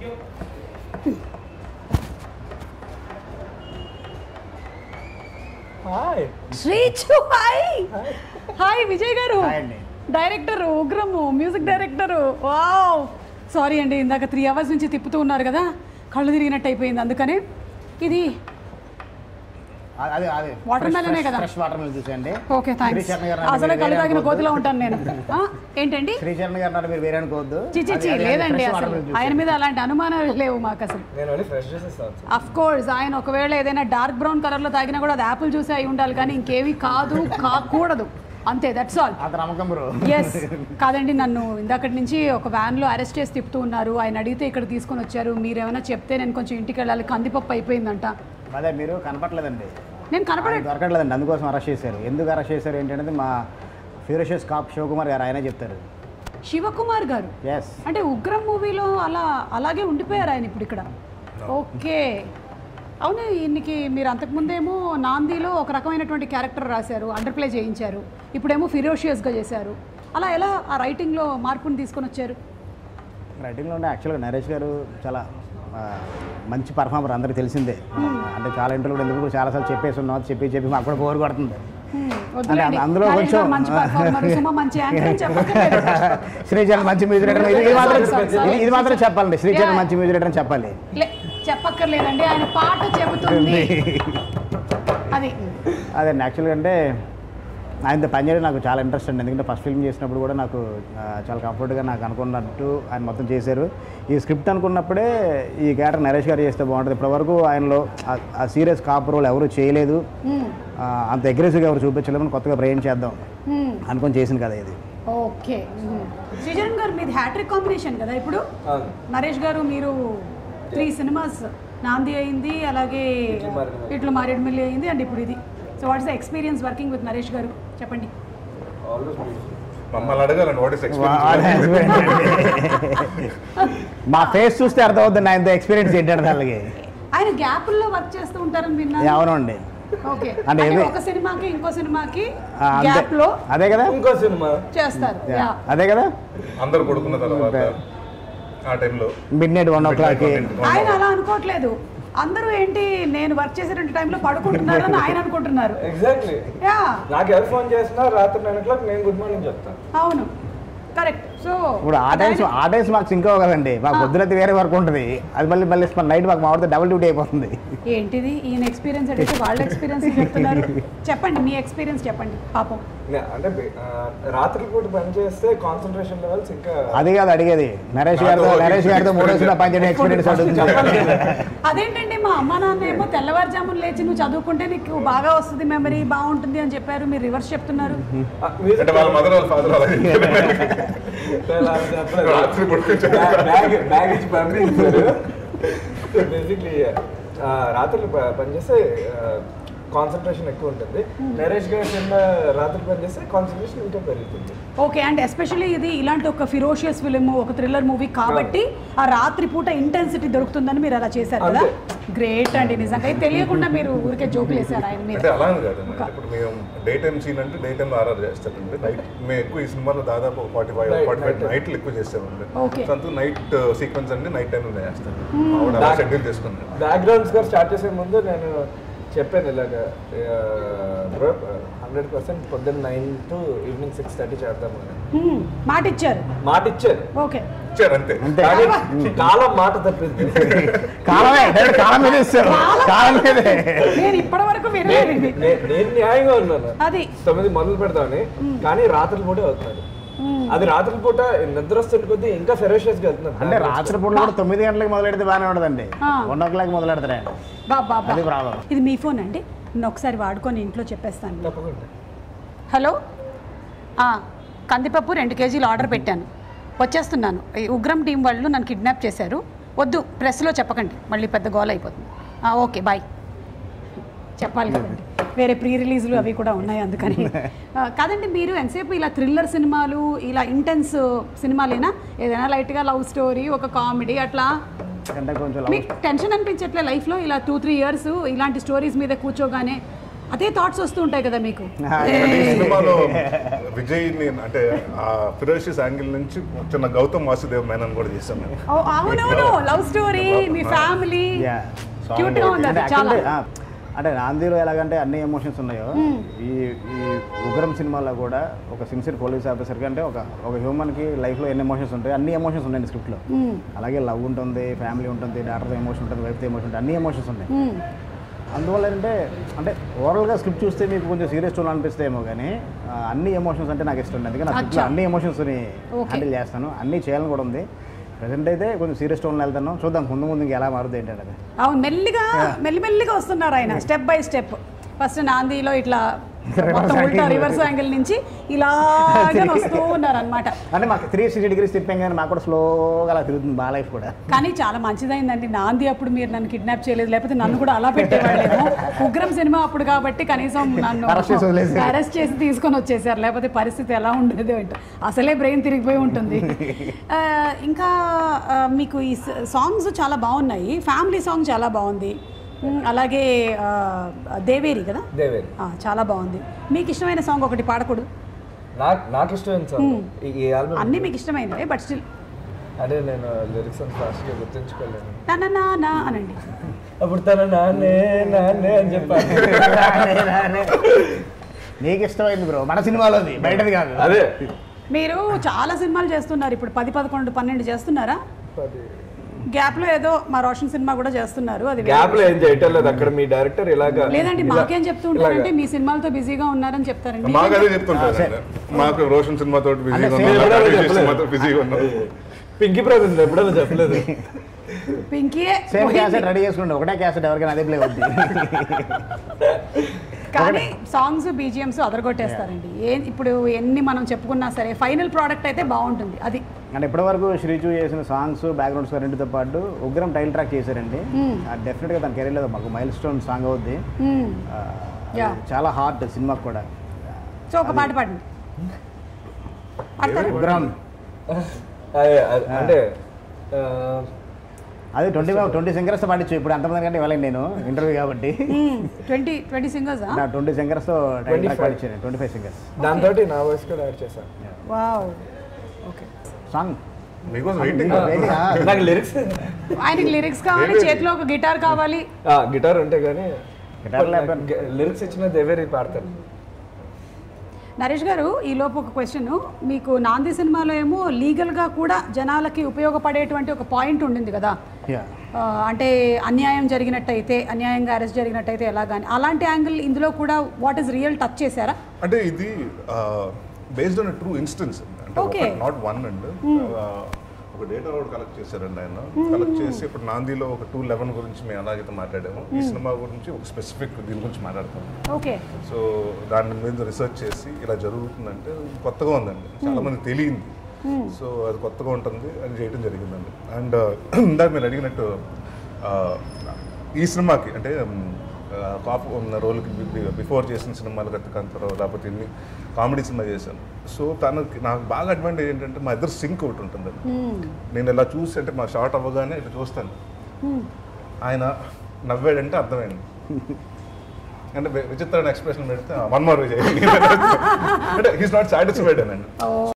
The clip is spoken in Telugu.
Hi Srichu hi hi Vijay garu hi అండి. డైరెక్టర్ ఉగ్రము మ్యూజిక్ డైరెక్టర్ వావ్ సారీ అండి ఇందాక త్రీ అవర్స్ నుంచి తిప్పుతూ ఉన్నారు కదా కళ్ళు తిరిగినట్టు అయిపోయింది అందుకని ఇది అ- అదే అదే Watermelon ఏ కదా? ఫ్రెష్ వాటర్ మెలన్ చూసండి ఓకే థ్యాంక్స్ శ్రీచరణ్ గారు అసలే మీరు కళ్ళు వేరే తాగిన అనుకోవద్దు. కోతిలో ఉంటాను నేను ఆ, ఏంటండి శ్రీచరణ్ గారు అన్నారు మీరు వేరే అనుకోవద్దు చిచి అది- అది- అది లేదండి fresh అసలు watermelon juice ఆయన అండి. మీద అలాంటి అనుమానాలు లేవు మాకు అసలు నేను ఓన్లీ ఫ్రెష్ జ్యూసెస్ తాగుతాను అఫ్ కోర్స్ ఆయన ఒకవేళ ఏదైనా డార్క్ బ్రౌన్ కలర్ లో తాగినా కూడా అది యాపిల్ జ్యూస్ అయి ఉండాలి కానీ ఇంకేవి కాదు కాకూడదు అంతే దట్స్ ఆల్ అంత నమ్మకం బ్రో ఎస్ కాదండి నన్ను ఇందాకటి నుంచి ఒక వ్యాన్లో అరెస్ట్ చేసి తిప్పుతూ ఉన్నారు ఆయన అడిగితే ఇక్కడ తీసుకొని వచ్చారు మీరు ఏమైనా చెప్తే నేను కొంచెం ఇంటికి వెళ్ళాలి కందిపప్పు అయిపోయిందంట అదే మీరు కనపట్లేదండి నేను కనపడే ఆయన దొరకట్లేదండి అందుకోసం అరెస్ట్ చేశారు ఎందుకు అరెస్ట్ చేశారు ఏంటంటే మా ఫ్యూరియషియస్ కాప్ శివకుమార్ గారు ఆయనే చెప్తారు శివకుమార్ గారు ఎస్ అంటే ఉగ్రం మూవీలో అలా అలాగే ఉండిపోయారు ఆయన ఇప్పుడు ఇక్కడ ఓకే అవును ఈయనకి మీరు అంతకుముందేమో నాందీలో ఒక రకమైనటువంటి క్యారెక్టర్ రాశారు అండర్ ప్లే చేయించారు ఇప్పుడేమో ఫిరోషియస్గా చేశారు అలా ఎలా ఆ రైటింగ్లో మార్పుని తీసుకొని వచ్చారు రైటింగ్లో ఉండే యాక్చువల్గా నరేష్ గారు చాలా ఆ, మంచి పర్ఫార్మర్ అందరికీ తెలిసిందే అంటే చాలా ఇంటర్వ్యూ ఎందుకు కూడా చాలాసార్లు చెప్పేసి ఉన్నాం చెప్పి చెప్పి మాకు కూడా బోర్ కొడుతుంది హ్మ్, వద్దులేండి. అందులో నరేష్ కొంచెం- గారు మంచి పర్ఫార్మర్ సుమ మంచి యాంకర్ అని చెప్పక్కర్లేదు శ్రీచరణ్ మంచి మ్యూజిక్ డైరెక్టర్ ఇది ఇది మాత్రం Sorry, sorry, ఇది- ఇది మాత్రం చెప్పాలండి శ్రీచరణ్ Yeah. మంచి మ్యూజిక్ డైరెక్టర్ అని చెప్పాలి లే చెప్పక్కర్లేదండి ఆయన పాట చెబుతుంది అది అదే యాక్చువల్గా అంటే ఆయనతో పనిచేయడం నాకు చాలా ఇంట్రెస్ట్ అండి ఎందుకంటే ఫస్ట్ ఫిల్మ్ చేసినప్పుడు కూడా నాకు ఆ, చాలా కంఫర్ట్గా నాకు అనుకున్నట్టు ఆయన మొత్తం చేశారు ఈ స్క్రిప్ట్ అనుకున్నప్పుడే ఈ క్యారెక్టర్ నరేష్ గారు చేస్తే బాగుంటుంది ఇప్పటివరకు ఆయనలో ఆ- ఆ సీరియస్ కాప్ రోల్ ఎవరు చేయలేదు హ్మ్, ఆ, అంత అగ్రెసివ్గా ఎవరు చూపించలేమని కొత్తగా ప్రయాణం చేద్దాం హ్మ్. అనుకొని చేసింది కదా ఇది ఓకే శ్రీజరన్ గారు మీది హ్యాట్రిక్ కాంబినేషన్ కదా ఇప్పుడు నరేష్ గారు మీరు త్రీ సినిమాస్ నాంది అయింది అలాగే ఇట్లు మారేడుమిల్లి. ఇట్లు మారేడుమిల్లి అయింది అండ్ ఇప్పుడు ఇది so what's the experience working with Naresh garu చెప్పండి ఆల్వేస్ బ్యూటిఫుల్ మమ్మల్ని అడగాలండి వాట్ ఇస్ వాడు ఎక్స్పీరియన్స్ మా ఫేస్ చూస్తే అర్థమవుతుంది ఆయనతో ఎక్స్పీరియన్స్ ఏంటంటే వాళ్ళకి ఆయన గ్యాపుల్లో వర్క్ చేస్తూ ఉంటారని విన్నాను అవునండి ఓకే అంటే అంటే ఇవి- ఒక సినిమాకి ఇంకో సినిమాకి ఆ, అంతే. గ్యాప్ లో అదే కదా ఇంకో సినిమా చేస్తారు Yeah. యా అదే కదా అందరు పడుకున్న తర్వాత ఆ టైంలో మిడ్ నైట్ వన్ ఓ క్లాక్కి ఆయన అలా అనుకోవట్లేదు అందరూ ఏంటి నేను వర్క్ చేసేటువంటి టైంలో పడుకుంటున్నారు అని ఆయన అనుకుంటున్నారు ఎగ్జాక్ట్లీ యా నాకు ఎవరు ఫోన్ చేసినా రాత్రి నైన్ ఓ క్లాక్ నేను గుడ్ మార్నింగ్ చెప్తాను అవును కరెక్ట్ సో ఇప్పుడు ఆ టైమ్స్ ఆ టైమ్స్ మాకు సింక్ కదండి మాకు పొద్దునైతే వేరే వర్క్ ఉంటుంది అది మళ్ళీ మళ్ళీ నైట్ మాకు మామిడితే డబుల్ డ్యూటీ అయిపోతుంది ఏంటిది ఈయన ఎక్స్పీరియన్స్ అడిగితే వాళ్ళ ఎక్స్పీరియన్స్ చెప్తున్నారు చెప్పండి మీ ఎక్స్పీరియన్స్ చెప్పండి పాపం నే- అంటే ఆ, రాత్రి పూట పని చేస్తే కాన్సన్ట్రేషన్ లెవెల్స్ ఇంకా అది కాదు అడిగేది నరేష్ గారితో నరేష్ గారితో మూడు రోజులు పనిచేయడం ఎక్స్పీరియన్స్ అడుగుతుంది అదేంటండి మా అమ్మ నాన్న ఏమో తెల్లవారుజామున లేచి నువ్వు చదువుకుంటే నీకు బాగా వస్తుంది మెమరీ బాగుంటుంది అని చెప్పారు మీరు రివర్స్ చెప్తున్నారు ఆ, music అంటే వాళ్ళ మదర్ వాళ్ళ ఫాదర్ అలాగే అలా చెప్పలేదు. రాత్రి పడుకొని బ్యాగ్ బ్యాగ్- బ్యాగ్ ఇచ్చి పంపించారు బేసిక్లీ రాత్రులు ప- పనిచేస్తే కాన్సన్ట్రేషన్ ఎక్కువ ఉంటుంది నరేష్ గారి సినిమా రాత్రి పనిచేస్తే కాన్సన్ట్రేషన్ ఇంకా పెరుగుతుంది ఓకే అండ్ ఎస్పెషల్లీ ఇది ఇలాంటి ఒక ఫిరోషియస్ ఫిలిం ఒక థ్రిల్లర్ మూవీ కాబట్టి ఆ రాత్రి పూట ఇంటెన్సిటీ దొరుకుతుందని మీరు అలా చేశారు కదా గ్రేట్ అండి నిజంగా ఇది తెలియకుండా మీరు ఊరికే జోకులు వేశారు ఆయన మీద అంటే అలా అని కాదండి ఇప్పుడు మేము డే టైం సీన్ అంటే డే టైం ఆర్ఆర్ చేస్తామండి నైట్ మేము ఎక్కువ ఈ సినిమాలో దాదాపు forty five Night, forty five night. నైట్లు ఎక్కువ చేస్తామండి Okay. సో అంతా నైట్ సీక్వెన్స్ అండి నైట్ టైంలో చేస్తాను ఆవిడ అలా షెడ్యూల్ చేసుకున్నాను బ్యాక్గ్రౌండ్ స్కోర్ స్టార్ట్ చేసే ముందు నేను చెప్పాను ఇలాగ బ్రో హండ్రెడ్ పర్సెంట్ పొద్దున్న nine to evening six thirty చేద్దాము అని హ్మ్, మాట ఇచ్చారు మాట ఇచ్చాను ఓకే ఇచ్చారు అంతే అంతే కానీ కాలం మాట తప్పింది కాలమే డైరెక్ట్ కాలం మీద ఇస్తారు కాలం మీదే నేను ఇప్పటి వరకు వినలేదు ఇది నే- నేను న్యాయంగా ఉన్నాను అది తొమ్మిది మొదలు పెడతామని కానీ రాత్రి పూట అవుతున్నాడు అది రాత్రి పూట నిద్ర వస్తున్న కొద్దీ ఇంకా ఫెరోషియస్ గా వెళ్తున్నాడు అంటే రాత్రి పూట కూడా తొమ్మిది గంటలకు మొదలెడితే బాగానే ఉండదండి ఆ. వన్ ఓ క్లాక్ మొదలు పెడతారు ఆయన. బాబా అది ప్రాబ్లం ఇది మీ ఫోన్ అండి నేను ఒకసారి వాడుకొని ఇంట్లో చెప్పేస్తాను తప్పకుండా హలో ఆ, కందిపప్పు రెండు కేజీలు ఆర్డర్ పెట్టాను వచ్చేస్తున్నాను ఈ ఉగ్రం టీం వాళ్ళు నన్ను కిడ్నాప్ చేశారు వద్దు ప్రెస్లో చెప్పకండి మళ్ళీ పెద్ద గోల్ అయిపోతుంది ఆ, ఓకే బాయ్ చెప్పాలి కదండి వేరే ప్రీ రిలీజ్లు అవి కూడా ఉన్నాయి అందుకని ఆ, కాదండి మీరు ఎంతసేపు ఇలా థ్రిల్లర్ సినిమాలు ఇలా ఇంటెన్స్ సినిమాలేనా ఏదైనా లైట్గా లవ్ స్టోరీ ఒక కామెడీ అట్లా అంటే కొంచెం లవ్ మీకు టెన్షన్ అనిపించట్లే లైఫ్లో ఇలా టూ త్రీ ఇయర్స్ ఇలాంటి స్టోరీస్ మీద కూర్చోగానే అదే థాట్స్ వస్తూ ఉంటాయి కదా మీకు ఈ సినిమాలో విజయ్ అంటే ఆ ఫిరోషియస్ యాంగిల్ నుంచి చిన్న గౌతమ్ వాసుదేవ్ మేనన్ కూడా చేశాను నేను. ఓ, అవునవును లవ్ స్టోరీ మీ ఫ్యామిలీ యా క్యూట్ గా ఉంది అంటే అది చాలా actually, ఆ, అంటే నాందిలో ఎలాగంటే అన్ని ఎమోషన్స్ ఉన్నాయో ఈ ఈ ఉగ్రం సినిమాలో కూడా ఒక సిన్సియర్ పోలీస్ ఆఫీసర్కి అంటే ఒక ఒక హ్యూమన్కి లైఫ్లో ఎన్ని ఎమోషన్స్ ఉంటాయి అన్ని ఎమోషన్స్ ఉన్నాయి స్క్రిప్ట్లో మ్మ్. అలాగే లవ్ ఉంటుంది ఫ్యామిలీ ఉంటుంది డాక్టర్తో ఎమోషన్ ఉంటుంది వైఫ్తో ఎమోషన్ ఉంటుంది అన్ని ఎమోషన్స్ ఉన్నాయి మ్మ్. అందువల్ల ఏంటంటే అంటే ఓవరాల్గా స్క్రిప్ట్ చూస్తే మీకు కొంచెం సీరియస్ టోన్ అనిపిస్తేమో కానీ ఆ, అన్ని ఎమోషన్స్ అంటే నాకు ఇష్టం ఉంది అందుకే నా స్క్రిప్ట్లో అచ్చా. అన్ని ఎమోషన్స్ని Okay. హ్యాండిల్ చేస్తాను అన్ని చేయాలని కూడా ఉంది ప్రజెంట్ అయితే కొంచెం సీరియస్ టోన్లో వెళ్తాను చూద్దాం ముందు ముందు ఇంకా ఎలా మారుతుంది ఏంటంటే అది అవును మెల్లిగా మెల్లిమెల్లిగా వస్తున్నారు ఆయన స్టెప్ బై స్టెప్ ఫస్ట్ నాందిలో ఇట్లా మొత్తం ఉల్టా angle. రివర్స్ యాంగిల్ నుంచి ఇలాగే వస్తూ ఉన్నారు అనమాట అంటే మాకు త్రీ సిక్స్టీ డిగ్రీస్ తిప్పాం కానీ మాకు కూడా స్లోగా అలా తిరుగుతుంది మా లైఫ్ కూడా కానీ చాలా మంచిదైందండి నాంది అప్పుడు మీరు నన్ను కిడ్నాప్ చేయలేదు లేకపోతే నన్ను కూడా అలా పెట్టేవాళ్ళేమో ఉగ్రం సినిమా అప్పుడు కాబట్టి కనీసం నన్ను Arrest చేసి వదిలేశారు. అరెస్ట్ చేసి తీసుకొని వచ్చేసారు లేకపోతే పరిస్థితి ఎలా ఉండేది ఏంటో అసలే బ్రెయిన్ తిరిగిపోయి ఉంటుంది ఆ, ఇంకా ఆ, మీకు ఈ సాంగ్స్ చాలా బాగున్నాయి ఫ్యామిలీ సాంగ్ చాలా బాగుంది ఉమ్, అలాగే ఆ, దేవేరి కదా దేవేరి ఆ, చాలా బాగుంది మీకు ఇష్టమైన సాంగ్ ఒకటి పాడకూడదు నాకు నాకు ఇష్టమైన సాంగ్ ఈ- ఈ ఆల్బమ్ అన్నీ మీకు ఇష్టమైనవే బట్ స్టిల్ అదే నేను లిరిక్స్ అంత ఫాస్ట్గా గుర్తుంచుకోలేను నా నా నా అనండి అప్పుడు తన నాన్నే నాన్నే అని చెప్పాను నీకు ఇష్టమైంది బ్రో మన సినిమాలోది బయటది కాదు అదే మీరు చాలా సినిమాలు చేస్తున్నారు ఇప్పుడు పది పదకొండు పన్నెండు చేస్తున్నారా గ్యాప్ లో ఏదో మా రోషన్ సినిమా కూడా చేస్తున్నారు అది వేరే గ్యాప్ లో ఏం చేయటం లేదు అక్కడ మీ డైరెక్టర్ ఇలాగా లేదండి ఇలా- మాకేం చెప్తూ ఉంటారంటే మీ సినిమాలతో బిజీగా ఉన్నారని చెప్తారండి మాకు అదే చెప్తుంటారు మాకు రోషన్ సినిమాతో బిజీగా అంటే ఉన్నాం same లేకపోతే కూడా విజయ్ సినిమాతో బిజీగా ఉన్నాం పింకీ బ్రదర్స్ ఎప్పుడైనా చెప్పలేదు పింకీయే సేమ్ పోయింది. క్యాసెట్ రెడీ చేసుకుంటే ఒకటే క్యాసెట్ ఎవరికైనా అదే ప్లే అవుతుంది కానీ సాంగ్స్ బీజిఎమ్స్ అదరగొట్టేస్తారండి ఏ ఇప్పుడు ఎన్ని మనం చెప్పుకున్నా సరే ఫైనల్ ప్రోడక్ట్ అయితే బాగుంటుంది అది అంటే ఇప్పటివరకు శ్రీచు చేసిన సాంగ్స్ బ్యాక్గ్రౌండ్ స్కోర్ రెండుతో పాటు ఉగ్రం టైల్ ట్రాక్ చేశారండి డెఫినెట్గా తన కెరీర్లో మాకు మైల్ స్టోన్ సాంగ్ అవుద్ది మ్మ్. ఆ, అది Yeah. చాలా హార్ట్ సినిమాకి కూడా సో ఒక పాట పాడండి పాడతారా ఉగ్రం అదే, అదే, అంటే ఆ, అది ట్వంటీ ట్వంటీ సింగర్స్తో పాడించు ఇప్పుడు అంతమంది కంటే ఇవ్వలేను నేను ఇంటర్వ్యూ కాబట్టి ట్వంటీ ట్వంటీ సింగర్స్ నా ట్వంటీ సింగర్స్తో టైల్ ట్రాక్ 25. పాడించాను ట్వంటీ ఫైవ్ సింగర్స్ దాంతో నా వాయిస్ కూడా యాడ్ చేశాను వావ్ ఓకే సాంగ్ మీకోసం వెయిటింగ్ నాకు లిరిక్స్ ఆయనకి లిరిక్స్ కావాలి చేతిలో ఒక గిటార్ కావాలి గిటార్ ఉంటే కానీ గిటార్ లేకపోతే లిరిక్స్ ఇచ్చిన దేవేరి పాడతారు నరేష్ గారు ఈ లోపు ఒక క్వశ్చన్ మీకు నాంది సినిమాలో ఏమో లీగల్గా కూడా జనాలకి ఉపయోగపడేటువంటి ఒక పాయింట్ ఉండింది కదా యా ఆ, అంటే అన్యాయం జరిగినట్టయితే అన్యాయంగా అరెస్ట్ జరిగినట్టయితే ఎలా కానీ అలాంటి యాంగిల్ ఇందులో కూడా వాట్ ఈస్ రియల్ టచ్ చేశారా అంటే ఇది బేస్డ్ ఆన్ ట్రూ ఇన్స్టెన్స్ అంటే Okay. నాట్ వన్ అండ్ ఒక డేటా కూడా కలెక్ట్ చేశారండి ఆయన కలెక్ట్ చేసి ఇప్పుడు నాందిలో ఒక టూ లెవెన్ గురించి మేము ఎలాగైతే మాట్లాడాము ఈ సినిమా గురించి ఒక స్పెసిఫిక్ దీని గురించి మాట్లాడతాం ఓకే సో దాని మీద రీసెర్చ్ చేసి ఇలా జరుగుతుందంటే కొత్తగా ఉందండి చాలా మంది తెలియంది సో అది కొత్తగా ఉంటుంది అది చేయడం జరిగిందండి అండ్ ఇందాక మీరు అడిగినట్టు ఆ, ఈ సినిమాకి అంటే కాపు ఉన్న రోల్కి బిఫోర్ చేసిన సినిమాలు కత్తికాంతరావు లేకపోతే ఇన్ని కామెడీ సినిమా చేశాను సో తనకి నాకు బాగా అడ్వాంటేజ్ ఏంటంటే మా ఇద్దరు సింక్ ఒకటి ఉంటుందండి నేను ఇలా చూసి అంటే మా షార్ట్ అవ్వగానే ఇట్లా చూస్తాను ఆయన నవ్వాడంటే అర్థమైంది అంటే వి- విచిత్రమైన ఎక్స్ప్రెషన్ పెడితే వన్ మోర్ విజయ్ అంటే హీస్ నాట్ సాటిస్ఫైడ్ అనండి